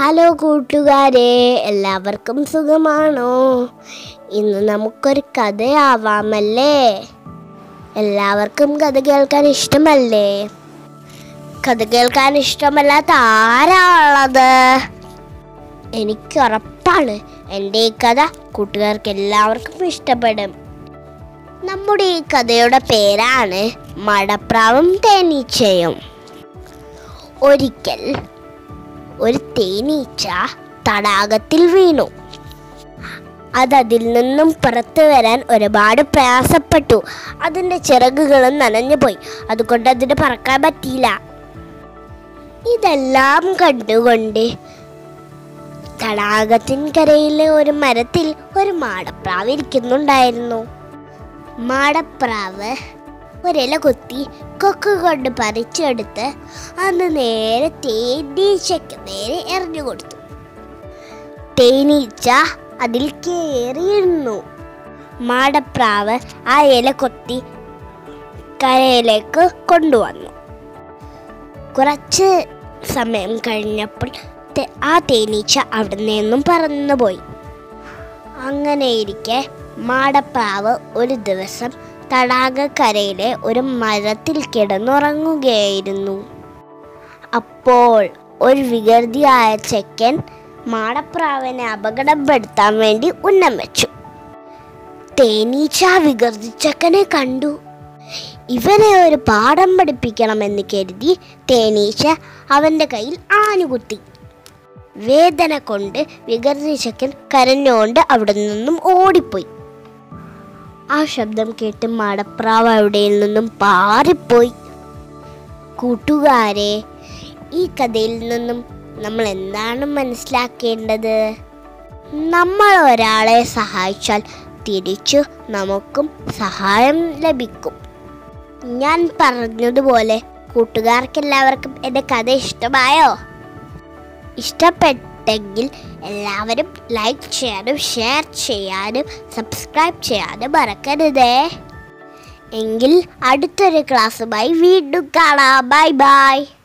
hello കൂട്ടുകാരെ എല്ലാവർക്കും സുഖമാണോ ഇന്ന് നമുക്കൊരു കഥയാവാമല്ലേ എല്ലാവർക്കും കഥ കേൾക്കാൻ ഇഷ്ടമല്ലേ കഥ കേൾക്കാൻ ഇഷ്ടമല്ലാത്ത ആരാ ഉള്ളത് എനിക്ക് ഉറപ്പാണ് എൻ്റെ ഈ കഥ കൂട്ടുകാർക്ക് എല്ലാവർക്കും ഇഷ്ടപ്പെടും നമ്മുടെ ഈ കഥയുടെ പേരാണ് മടപ്രാവും തേനീച്ചയും ഒരിക്കൽ ഒരു തേനീച്ച തടാകത്തിൽ വീണു അത് അതിൽ നിന്നും പുറത്തു വരാൻ ഒരുപാട് പ്രയാസപ്പെട്ടു അതിൻ്റെ ചിറകുകളും നനഞ്ഞു പോയി അതുകൊണ്ട് അതിന് പറക്കാൻ പറ്റിയില്ല ഇതെല്ലാം കണ്ടുകൊണ്ട് തടാകത്തിൻകരയിലെ ഒരു മരത്തിൽ ഒരു മാടപ്രാവ് ഇരിക്കുന്നുണ്ടായിരുന്നു മാടപ്രാവ് ഒരില കുത്തി കൊക്ക് കൊണ്ട് പറിച്ചെടുത്ത് അന്ന് നേരെ തേനീച്ചയ്ക്ക് നേരെ എറിഞ്ഞു കൊടുത്തു തേനീച്ച അതിൽ കയറിയിരുന്നു മാടപ്രാവ് ആ ഇല കൊത്തി കരയിലേക്ക് കൊണ്ടുവന്നു കുറച്ച് സമയം കഴിഞ്ഞപ്പോൾ തെ- ആ തേനീച്ച അവിടെ നിന്നും പറന്നുപോയി അങ്ങനെയിരിക്കെ മാടപ്രാവ് ഒരു ദിവസം തടാകക്കരയിലെ ഒരു മരത്തിൽ കിടന്നുറങ്ങുകയായിരുന്നു അപ്പോൾ ഒരു വികൃതിയായ ചെക്കൻ മാടപ്രാവിനെ അപകടപ്പെടുത്താൻ വേണ്ടി ഉന്നം വെച്ചു തേനീച്ച ആ വികൃതിച്ചക്കനെ കണ്ടു ഇവനെ ഒരു പാഠം പഠിപ്പിക്കണമെന്ന് കരുതി തേനീച്ച അവന്റെ കയ്യിൽ ആഞ്ഞുകുത്തി വേദന കൊണ്ട് വികൃതിച്ചക്കൻ കരഞ്ഞുകൊണ്ട് അവിടെ നിന്നും ഓടിപ്പോയി ആ ശബ്ദം കേട്ട് മടപ്രാവ് അവിടെ നിന്നും പാറിപ്പോയി കൂട്ടുകാരെ ഈ കഥയിൽ നിന്നും നമ്മൾ എന്താണ് മനസ്സിലാക്കേണ്ടത് നമ്മൾ ഒരാളെ സഹായിച്ചാൽ തിരിച്ചു നമുക്കും സഹായം ലഭിക്കും ഞാൻ പറഞ്ഞതുപോലെ കൂട്ടുകാർക്കെല്ലാവർക്കും എൻ്റെ കഥ ഇഷ്ടമായോ ഇഷ്ടപ്പെട്ടെങ്കിൽ എല്ലാവരും ലൈക്ക് ചെയ്യാനും ഷെയർ ചെയ്യാനും സബ്സ്ക്രൈബ് ചെയ്യാനും മറക്കരുതേ എങ്കിൽ അടുത്തൊരു ക്ലാസ്സുമായി വീണ്ടും കാണാം ബൈ ബൈ